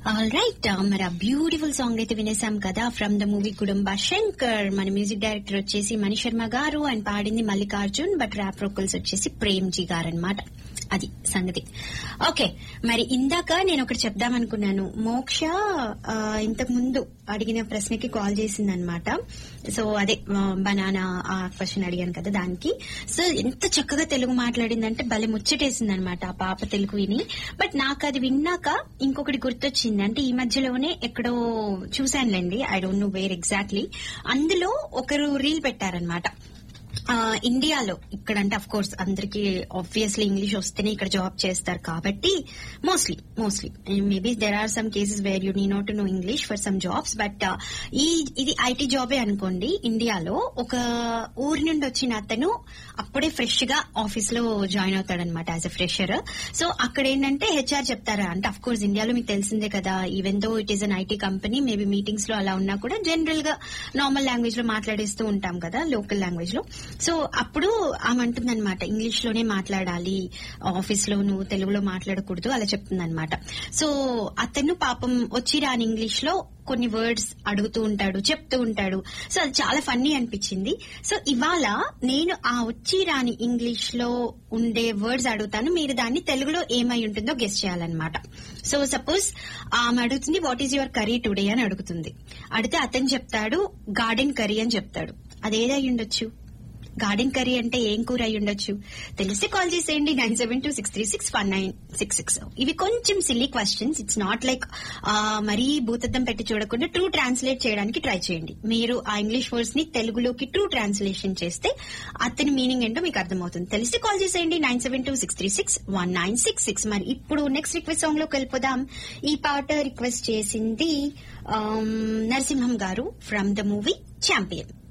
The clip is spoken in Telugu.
ఆల్ రైట్ మరి ఆ బ్యూటిఫుల్ సాంగ్ అయితే వినేసాం కదా ఫ్రమ్ ద మూవీ కుటుంబ శంకర్ మన మ్యూజిక్ డైరెక్టర్ వచ్చేసి మణి శర్మ గారు అండ్ పాడింది మల్లికార్జున్ బట్ ర్యాప్ రోకల్స్ వచ్చేసి ప్రేమ్జీ గారు అనమాట అది సంగతి ఓకే మరి ఇందాక నేను ఒకటి చెప్దాం అనుకున్నాను మోక్ష ఆ, ఇంతకు ముందు అడిగిన ప్రశ్నకి కాల్ చేసింది అనమాట సో అదే బనానా ఆ క్వశ్చన్ అడిగాను కదా దానికి సో ఎంత చక్కగా తెలుగు మాట్లాడిందంటే భలే ముచ్చటేసింది అనమాట ఆ పాప తెలుగు విని బట్ నాకు అది విన్నాక ఇంకొకటి గుర్తొచ్చింది అంటే ఈ మధ్యలోనే ఎక్కడో చూశానులేండి I don't know where exactly అందులో ఒకరు రీల్ పెట్టారనమాట ఆ, ఇండియాలో ఇక్కడ అంటే అఫ్ కోర్స్ అందరికి ఆబ్వియస్లీ ఇంగ్లీష్ వస్తేనే ఇక్కడ జాబ్ చేస్తారు కాబట్టి mostly mostly maybe there are some cases where you need not know English for some jobs but ఈ ఇది ఐటీ జాబే అనుకోండి ఇండియాలో ఒక ఊరి నుండి వచ్చిన అతను అప్పుడే ఫ్రెష్ గా ఆఫీస్ లో జాయిన్ అవుతాడనమాట యాజ్ అ ఫ్రెషర్ సో అక్కడ ఏంటంటే హెచ్ఆర్ చెప్తారా అంటే అఫ్ కోర్స్ ఇండియాలో మీకు తెలిసిందే కదా even though it is an IT company maybe meetings లో అలా ఉన్నా కూడా జనరల్ గా నార్మల్ లాంగ్వేజ్ లో మాట్లాడేస్తూ ఉంటాం కదా లోకల్ లాంగ్వేజ్ లో సో అప్పుడు ఆమె అంటుందన్నమాట ఇంగ్లీష్ లోనే మాట్లాడాలి ఆఫీస్ లో నువ్వు తెలుగులో మాట్లాడకూడదు అలా చెప్తుందన్నమాట సో అతను పాపం వచ్చి రాని ఇంగ్లీష్ లో కొన్ని వర్డ్స్ అడుగుతూ ఉంటాడు చెప్తూ ఉంటాడు సో అది చాలా ఫన్నీ అనిపించింది సో ఇవాళ నేను ఆ వచ్చి రాని ఇంగ్లీష్ లో ఉండే వర్డ్స్ అడుగుతాను మీరు దాన్ని తెలుగులో ఏమై ఉంటుందో గెస్ట్ చేయాలన్నమాట సో సపోజ్ ఆమె అడుగుతుంది what is your curry today అని అడుగుతుంది అడిగితే అతను చెప్తాడు గార్డెన్ కర్రీ అని చెప్తాడు అదేదై ఉండొచ్చు గార్డెన్ కర్రీ అంటే ఏం కూర అయి ఉండొచ్చు తెలిస్తే కాల్ చేసేయండి nine seven two six three six one nine six six ఇవి కొంచెం silly questions it's not like మరీ భూతద్దం పెట్టి చూడకుండా ట్రూ ట్రాన్స్లేట్ చేయడానికి ట్రై చేయండి మీరు ఆ ఇంగ్లీష్ వర్డ్స్ ని తెలుగులోకి ట్రూ ట్రాన్స్లేషన్ చేస్తే అతని మీనింగ్ ఏంటో మీకు అర్థమవుతుంది తెలిస్తే కాల్ చేసేయండి nine seven two six three six one nine six six మరి ఇప్పుడు నెక్స్ట్ రిక్వెస్ట్ సాంగ్ లోకి వెళ్ళిపోదాం ఈ పాట రిక్వెస్ట్ చేసింది ఆమ్, నరసింహం గారు ఫ్రమ్ ద మూవీ ఛాంపియన్